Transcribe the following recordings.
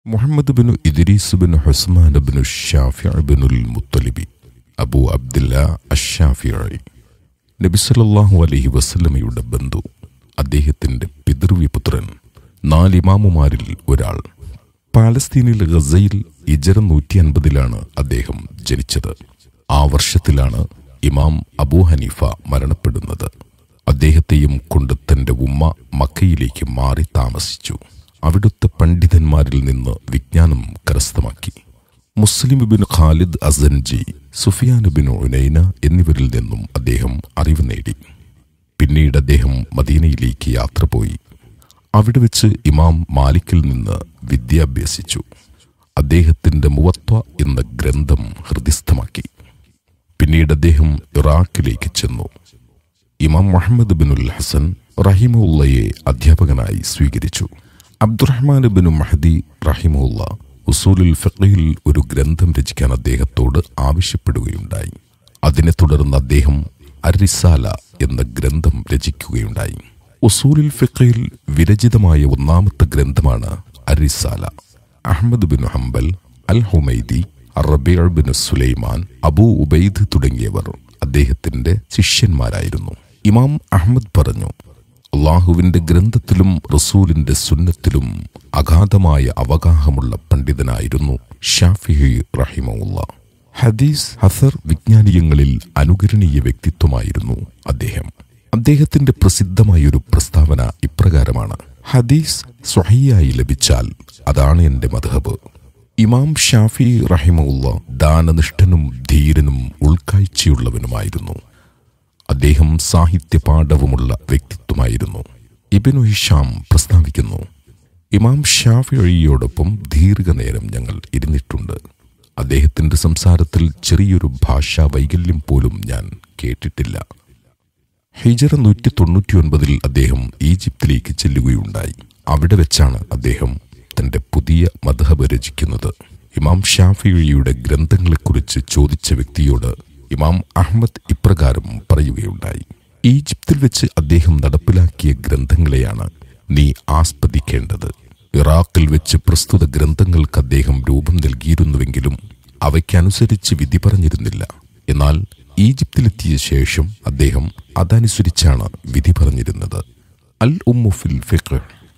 മുഹമ്മദ് ബിനു ഇദ്രീസ് ബിനു ഹുസ്മാൻ ബിനു ഷാഫി ബിനുൽ മുത്തലിബി അബു അബ്ദുല്ല അഷാഫിയായി നബിസലല്ലാഹു അലഹി വസ്ലമയുടെ ബന്ധു അദ്ദേഹത്തിന്റെ പിതൃവിപുത്രൻ നാലിമാമുമാരിൽ ഒരാൾ പാലസ്തീനിൽ ഗസയിൽ ഇജറ നൂറ്റി അൻപതിലാണ് അദ്ദേഹം ജനിച്ചത് ആ വർഷത്തിലാണ് ഇമാം അബൂ ഹനീഫ മരണപ്പെടുന്നത് അദ്ദേഹത്തെയും കൊണ്ട് തന്റെ ഉമ്മ മക്കയിലേക്ക് മാറി താമസിച്ചു അവിടുത്തെ പണ്ഡിതന്മാരിൽ നിന്ന് വിജ്ഞാനം കരസ്ഥമാക്കി മുസ്ലിം ബിൻ ഖാലിദ് അസൻജി സുഫിയാൻ ബിൻ ഉനൈന എന്നിവരിൽ നിന്നും അദ്ദേഹം അറിവ് നേടി പിന്നീട് അദ്ദേഹം മദീനയിലേക്ക് യാത്ര പോയി അവിടെ വെച്ച് ഇമാം മാലിക്കിൽ നിന്ന് വിദ്യാഭ്യസിച്ചു അദ്ദേഹത്തിന്റെ മുവത്വ എന്ന ഗ്രന്ഥം ഹൃദിസ്ഥമാക്കി പിന്നീട് അദ്ദേഹം ഇറാഖിലേക്ക് ചെന്നു ഇമാം മുഹമ്മദ് ബിനുൽ ഹസൻ റഹിമുള്ളയെ അധ്യാപകനായി സ്വീകരിച്ചു അബ്ദുറഹ്മാൻ ബിനു മഹദി റഹിമുള്ള ഉസൂലുൽ ഫഖയിൽ ഒരു ഗ്രന്ഥം രചിക്കാൻ അദ്ദേഹത്തോട് ആവശ്യപ്പെടുകയുണ്ടായി അതിനെ തുടർന്ന് അദ്ദേഹം അരിസാല എന്ന ഗ്രന്ഥം രചിക്കുകയുണ്ടായി ഉസൂലുൽ ഫിഖയിൽ വിരചിതമായ ഒന്നാമത്തെ ഗ്രന്ഥമാണ് അരിസാല Ahmad bin Hanbal al Humaidi റബീർ ബിൻ സുലൈമാൻ അബൂ ഉബൈദ് തുടങ്ങിയവർ അദ്ദേഹത്തിന്റെ ശിഷ്യന്മാരായിരുന്നു ഇമാം അഹമ്മദ് പറഞ്ഞു അള്ളാഹുവിന്റെ ഗ്രന്ഥത്തിലും റസൂലിന്റെ സുന്നത്തിലും അഗാധമായ അവഗാഹമുള്ള പണ്ഡിതനായിരുന്നു ഷാഫി റഹിമുള്ള ഹദീസ് ഹസർ വിജ്ഞാനീയങ്ങളിൽ അനുകരണീയ വ്യക്തിത്വമായിരുന്നു അദ്ദേഹം അദ്ദേഹത്തിന്റെ പ്രസിദ്ധമായൊരു പ്രസ്താവന ഇപ്രകാരമാണ് ഹദീസ് സ്വഹിയായി ലഭിച്ചാൽ അതാണ് എന്റെ മധബ് ഇമാം ഷാഫി റഹിമുള്ള ദാനനിഷ്ഠനും ധീരനും ഉൾക്കാഴ്ചയുള്ളവനുമായിരുന്നു അദ്ദേഹം സാഹിത്യ പാഠവുമുള്ള വ്യക്തിത്വമായിരുന്നു ഇബിനു ഹിഷാം പ്രസ്താവിക്കുന്നു ഇമാം ഷാഫിയോടൊപ്പം ദീർഘനേരം ഞങ്ങൾ ഇരുന്നിട്ടുണ്ട് അദ്ദേഹത്തിന്റെ സംസാരത്തിൽ ചെറിയൊരു ഭാഷാ വൈകല്യം പോലും ഞാൻ കേട്ടിട്ടില്ല ഹിജറ നൂറ്റി തൊണ്ണൂറ്റിയൊൻപതിൽ അദ്ദേഹം ഈജിപ്തിലേക്ക് ചെല്ലുകയുണ്ടായി അവിടെ വെച്ചാണ് അദ്ദേഹം തന്റെ പുതിയ മധബ് രചിക്കുന്നത് ഇമാം ഷാഫിയുടെ ഗ്രന്ഥങ്ങളെക്കുറിച്ച് ചോദിച്ച വ്യക്തിയോട് ഇമാം അഹമ്മദ് ഇപ്രകാരം പറയുകയുണ്ടായി ഈജിപ്തിൽ വെച്ച് അദ്ദേഹം നടപ്പിലാക്കിയ ഗ്രന്ഥങ്ങളെയാണ് നീ ആസ്പദിക്കേണ്ടത് ഇറാഖിൽ വെച്ച് പ്രസ്തുത ഗ്രന്ഥങ്ങൾക്ക് അദ്ദേഹം രൂപം നൽകിയിരുന്നുവെങ്കിലും അവയ്ക്കനുസരിച്ച് വിധി പറഞ്ഞിരുന്നില്ല എന്നാൽ ഈജിപ്തിലെത്തിയ ശേഷം അദ്ദേഹം അതനുസരിച്ചാണ് വിധി പറഞ്ഞിരുന്നത് അൽ ഉമ്മുഫിൽ ഫിഖ്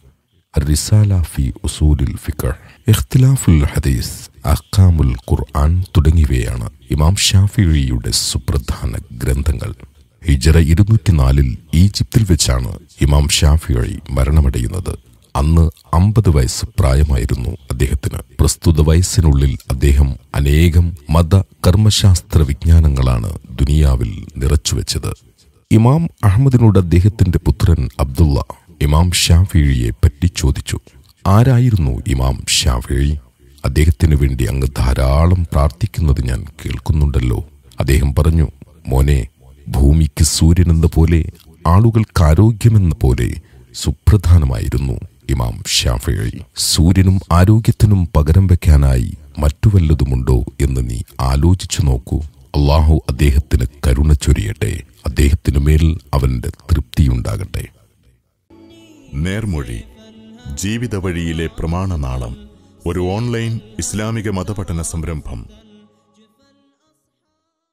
റിസാല ഫി ഉസൂലിൽ ഫിഖ് ഇഖ്തിലാഫുൽ ഹദീസ് അഹ്കാമുൽ ഖുർആൻ തുടങ്ങിയവയാണ് ഇമാം ഷാഫിയുടെ സുപ്രധാന ഗ്രന്ഥങ്ങൾ ഹിജറ ഇരുന്നൂറ്റിനാലിൽ ഈജിപ്തിൽ വെച്ചാണ് ഇമാം ഷാഫിഴി മരണമടയുന്നത് അന്ന് അമ്പത് വയസ്സ് പ്രായമായിരുന്നു അദ്ദേഹത്തിന് പ്രസ്തുത വയസ്സിനുള്ളിൽ അദ്ദേഹം അനേകം മത കർമ്മശാസ്ത്ര വിജ്ഞാനങ്ങളാണ് ദുനിയാവിൽ നിറച്ചുവെച്ചത് ഇമാം അഹമ്മദിനോട് അദ്ദേഹത്തിന്റെ പുത്രൻ അബ്ദുള്ള ഇമാം ഷാഫിഴിയെ പറ്റി ചോദിച്ചു ആരായിരുന്നു ഇമാം ഷാഫിഴി അദ്ദേഹത്തിന് വേണ്ടി അങ്ങ് ധാരാളം പ്രാർത്ഥിക്കുന്നത് ഞാൻ കേൾക്കുന്നുണ്ടല്ലോ അദ്ദേഹം പറഞ്ഞു മോനെ ഭൂമിക്ക് സൂര്യനെന്ന പോലെ ആളുകൾക്ക് ആരോഗ്യമെന്ന പോലെ സുപ്രധാനമായിരുന്നു ഇമാം ഷാഫിഴി സൂര്യനും ആരോഗ്യത്തിനും പകരം വെക്കാനായി മറ്റു വല്ലതുമുണ്ടോ എന്ന് നീ ആലോചിച്ചു നോക്കൂ അള്ളാഹു അദ്ദേഹത്തിന് കരുണ ചൊരിയട്ടെ അദ്ദേഹത്തിനു മേൽ അവന്റെ തൃപ്തിയുണ്ടാകട്ടെ നേർമൊഴി ജീവിത വഴിയിലെ പ്രമാണനാളം ഒരു ഓൺലൈൻ ഇസ്ലാമിക മതപഠന സംരംഭം